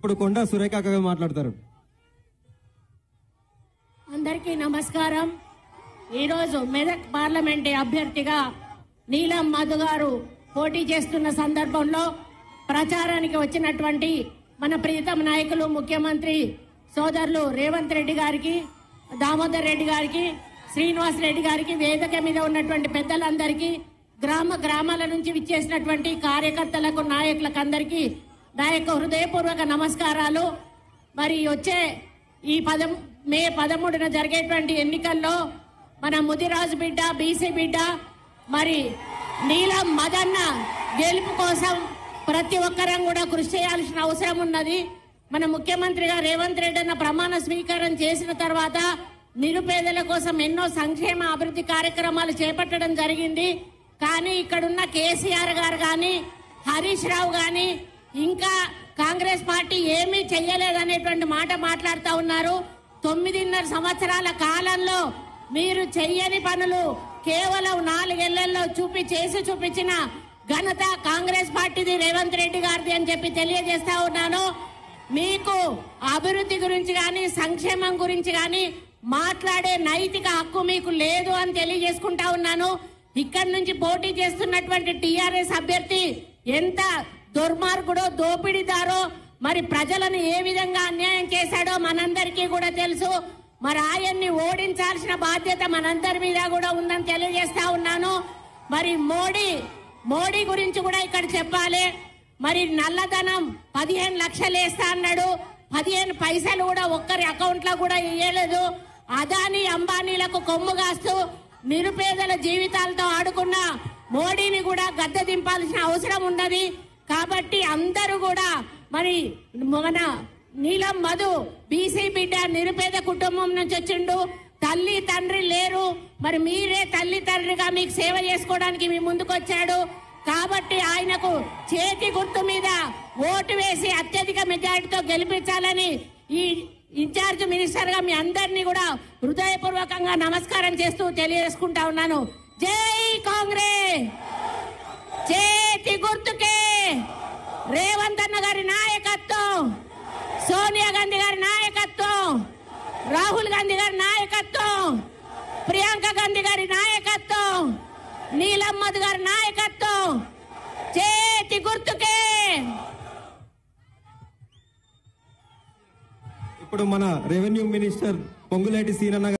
ఇప్పుడు కొండ సురేఖ అక్క గారు మాట్లాడతారు అందరికీ నమస్కారం ఈరోజు మెదక్ పార్లమెంట్ అభ్యర్థిగా నీలం మధు గారు పోటీ చేస్తున్న సందర్భంలో ప్రచారానికి వచ్చినటువంటి మన ప్రీతం నాయకులు ముఖ్యమంత్రి సోదరులు రేవంత్ రెడ్డి గారికి దామోదర్ రెడ్డి గారికి శ్రీనివాస్ రెడ్డి గారికి వేదిక మీద ఉన్నటువంటి పెద్దలందరికీ గ్రామ గ్రామాల నుంచి విచ్చేసినటువంటి కార్యకర్తలకు నాయకులకు అందరికీ నా యొక్క హృదయపూర్వక నమస్కారాలు మరి వచ్చే ఈ పదం మే పదమూడున జరిగేటువంటి ఎన్నికల్లో మన ముదిరాజు బిడ్డ బీసీ బిడ్డ మరి నీలం మదన్న గెలుపు కోసం ప్రతి ఒక్కరం కూడా కృషి చేయాల్సిన అవసరం ఉన్నది మన ముఖ్యమంత్రిగా రేవంత్ రెడ్డి అన్న ప్రమాణ స్వీకారం చేసిన తర్వాత నిరుపేదల కోసం ఎన్నో సంక్షేమ అభివృద్ధి కార్యక్రమాలు చేపట్టడం జరిగింది కానీ ఇక్కడున్న కేసీఆర్ గారు కానీ హరీష్ రావు గాని ఇంకా కాంగ్రెస్ పార్టీ ఏమీ చెయ్యలేదనేటువంటి మాట మాట్లాడుతూ ఉన్నారు తొమ్మిదిన్నర సంవత్సరాల కాలంలో మీరు చెయ్యని పనులు కేవలం నాలుగేళ్లలో చూపి చేసి చూపించిన ఘనత కాంగ్రెస్ పార్టీది రేవంత్ రెడ్డి గారిది అని చెప్పి తెలియజేస్తా ఉన్నాను మీకు అభివృద్ధి గురించి కానీ సంక్షేమం గురించి కానీ మాట్లాడే నైతిక హక్కు మీకు లేదు అని తెలియజేసుకుంటా ఉన్నాను ఇక్కడి నుంచి పోటీ చేస్తున్నటువంటి టిఆర్ఎస్ అభ్యర్థి ఎంత దుర్మార్గుడో దోపిడీదారో మరి ప్రజలను ఏ విధంగా అన్యాయం చేశాడో మనందరికీ కూడా తెలుసు మరి ఆయన్ని ఓడించాల్సిన బాధ్యత మనందరి మీద కూడా ఉందని తెలియజేస్తా ఉన్నాను మరి మోడీ మోడీ గురించి కూడా ఇక్కడ చెప్పాలి మరి నల్లధనం పదిహేను లక్షలు వేస్తా అన్నాడు పదిహేను పైసలు కూడా ఒక్కరి అకౌంట్ లో కూడా ఇయ్యలేదు అదాని అంబానీలకు కొమ్ము కాస్తూ నిరుపేదల జీవితాలతో ఆడుకున్న మోడీని కూడా గద్దె దింపాల్సిన అవసరం ఉన్నది కాబట్టి అందరూ కూడా మరి మన నీలం మధు బీసీ బిడ్డ నిరుపేద కుటుంబం నుంచి వచ్చిండు తల్లి తండ్రి లేరు మరి మీరే తల్లి తండ్రిగా మీకు సేవ చేసుకోవడానికి మీ ముందుకొచ్చాడు కాబట్టి ఆయనకు చేతి గుర్తు మీద ఓటు వేసి అత్యధిక మెజారిటీతో గెలిపించాలని ఈ ఇన్ఛార్జ్ మినిస్టర్ గా మీ అందరినీ కూడా హృదయపూర్వకంగా నమస్కారం చేస్తూ తెలియజేసుకుంటా ఉన్నాను జై కాంగ్రెస్ చేతి గుర్తుకే రేవంత్ అన్న గారి నాయకత్వం సోనియా గాంధీ గారి నాయకత్వం రాహుల్ గాంధీ గారి నాయకత్వం ప్రియాంక గాంధీ గారి నాయకత్వం నీలమ్మద్ గారి నాయకత్వం చేతి గుర్తుకే ఇప్పుడు మన రెవెన్యూ మినిస్టర్ పొంగులేటి సీనన్న